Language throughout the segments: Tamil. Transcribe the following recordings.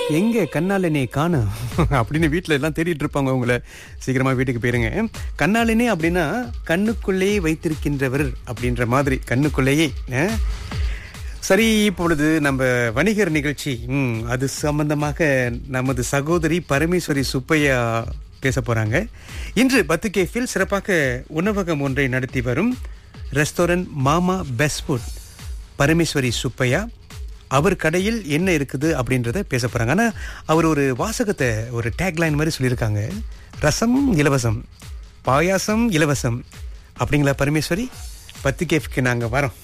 எங்க கண்ணாலனே காணோம் அப்படின்னு வீட்ல எல்லாம் தேடிட்டு இருப்பாங்க உங்களை சீக்கிரமா வீட்டுக்கு போயிருங்க கண்ணாலனே அப்படின்னா கண்ணுக்குள்ளேயே வைத்திருக்கின்றவர் அப்படின்ற மாதிரி கண்ணுக்குள்ளேயே அஹ். சரி இப்பொழுது நம்ம வணிகர் நிகழ்ச்சி ம், அது சம்பந்தமாக நமது சகோதரி பரமேஸ்வரி சுப்பையா பேச போறாங்க இன்று பத்து கேஃபில் சிறப்பாக உணவகம் ஒன்றை நடத்தி வரும் ரெஸ்டாரண்ட் மாமா பெஸ்ட் ஃபுட் பரமேஸ்வரி சுப்பையா அவர் கடையில் என்ன இருக்குது அப்படின்றத பேச போறாங்க ஆனா அவர் ஒரு வாசகத்தை ஒரு டேக்லைன் மாதிரி சொல்லியிருக்காங்க ரசம் இலவசம் பாயாசம் இலவசம் அப்படிங்களா பரமேஸ்வரி பத்து கேஃப்க்கு நாங்க வரோம்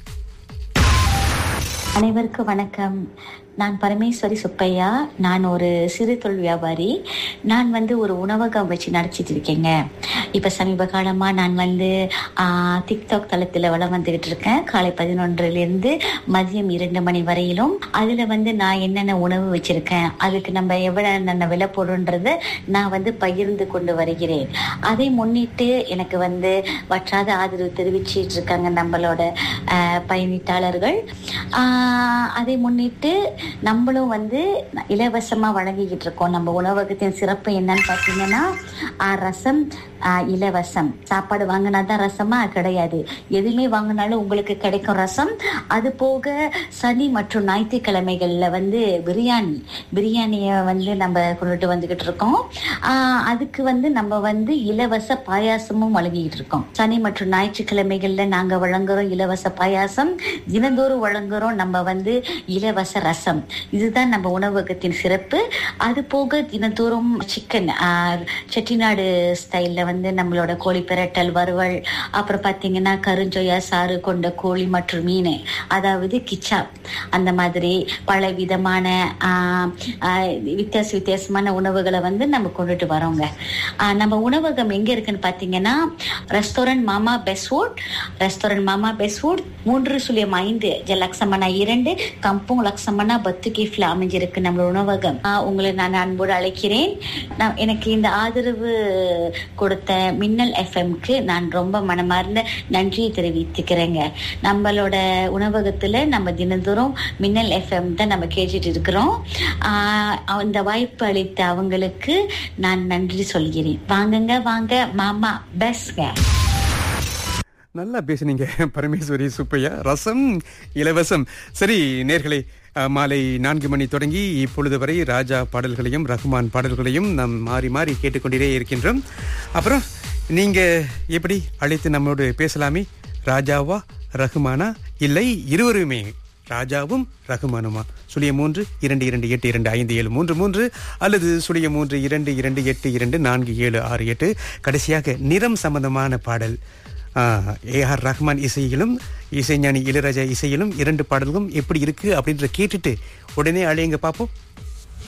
அனைவருக்கும் வணக்கம் நான் பரமேஸ்வரி சுப்பையா நான் ஒரு சிறு தொழில் வியாபாரி நான் வந்து ஒரு உணவகம் வச்சு நடத்திட்டு இருக்கேங்க இப்போ சமீப காலமாக நான் வந்து டிக்டாக் தளத்தில் வளம் வந்துகிட்டு இருக்கேன் காலை பதினொன்றிலிருந்து மதியம் இரண்டு மணி வரையிலும் அதில் வந்து நான் என்னென்ன உணவு வச்சிருக்கேன் அதுக்கு நம்ம எவ்வளோ என்னென்ன விலை போடுன்றதை நான் வந்து பகிர்ந்து கொண்டு வருகிறேன் அதை முன்னிட்டு எனக்கு வந்து வற்றாத ஆதரவு தெரிவிச்சிட்டு இருக்காங்க நம்மளோட ஆஹ், பயணித்தாளர்கள் ஆஹ், அதை முன்னிட்டு நம்மளும் வந்து இலவசமா வழங்கிக்கிட்டு இருக்கோம் நம்ம உணவகத்தின் சிறப்பு என்னன்னு பார்த்தீங்கன்னா ஆஹ், ரசம் ஆஹ், இலவசம் சாப்பாடு வாங்கினா தான் ரசமா கிடையாது எதுவுமே வாங்கினாலும் உங்களுக்கு கிடைக்கும் ரசம் அது போக சனி மற்றும் ஞாயிற்றுக்கிழமைகள்ல வந்து பிரியாணி பிரியாணியை வந்து நம்ம கொண்டுட்டு வந்துகிட்டு இருக்கோம் ஆஹ், அதுக்கு வந்து நம்ம வந்து இலவச பாயாசமும் வழங்கிட்டு இருக்கோம் சனி மற்றும் ஞாயிற்றுக்கிழமைகள்ல நாங்க வழங்குறோம் இலவச பாயாசம் தினந்தோறும் வழங்குறோம் நம்ம வந்து இலவச ரசம் இதுதான் நம்ம உணவகத்தின் சிறப்பு அது போக தினந்தோறும் சிக்கன் செட்டிநாடு ஸ்டைல்ல வந்து நம்மளோட கோழி பிரட்டல் வறுவல் அப்புறம் பாத்தீங்கன்னா கருஞ்சொயா சாறு கொண்ட கோழி மற்றும் மீன் அதாவது கிச்சா அந்த மாதிரி பல விதமான ஆஹ், ஆஹ், வித்தியாச வித்தியாசமான உணவுகளை வந்து நம்ம கொண்டுட்டு வரோங்க ஆஹ், நம்ம உணவகம் எங்க இருக்குன்னு பாத்தீங்கன்னா ரெஸ்டாரண்ட் மாமா பெஸ்வுட் ரெஸ்டாரண்ட் மாமா பெஸ்வுட் மூன்று சுழியம் ஐந்து ஜ லக்ஷமனா இரண்டு கம்புங் லக்ஷமனா பத்து கேஃப்ல அமைஞ்சிருக்கு நம்ம உணவகம் ஆஹ், உங்களை நான் அன்போடு அழைக்கிறேன் நான் எனக்கு இந்த ஆதரவு கொடுத்த மின்னல் எஃப்எம்க்கு நான் ரொம்ப மனமார்ந்த நன்றியை தெரிவித்துக்கிறேங்க நம்மளோட உணவகத்துல நம்ம தினந்தோறும் மின்னல் எஃப்எம் தான் நம்ம கேட்டுட்டு இருக்கிறோம் ஆஹ், அந்த வாய்ப்பு அளித்த அவங்களுக்கு நான் நன்றி சொல்கிறேன் வாங்குங்க வாங்க மாமா பெஸ்ட்ங்க நல்லா பேசுனீங்க பரமேஸ்வரி சுப்பையா ரசம் இலவசம் சரி நேர்களே அஹ், மாலை நான்கு மணி தொடங்கி இப்பொழுது வரை ராஜா பாடல்களையும் ரஹ்மான் பாடல்களையும் நாம் மாறி மாறி கேட்டுக்கொண்டே இருக்கின்றோம் அப்புறம் நீங்க எப்படி அழைத்து நம்மளோடு பேசலாமே ராஜாவா ரஹ்மானா இல்லை இருவருமே ராஜாவும் ரகுமானுமா சுழிய மூன்று இரண்டு இரண்டு எட்டு இரண்டு ஐந்து ஏழு மூன்று மூன்று அல்லது சுழிய மூன்று இரண்டு இரண்டு எட்டு இரண்டு நான்கு ஏழு ஆறு எட்டு கடைசியாக நிறம் சம்பந்தமான பாடல் ஏ ஆர் ரஹ்மான் இசையிலும் இசைஞானி இளையராஜா இசையிலும் இரண்டு பாடல்களும் எப்படி இருக்கு அப்படின்ற கேட்டுட்டு உடனே அழையுங்க பார்ப்போம்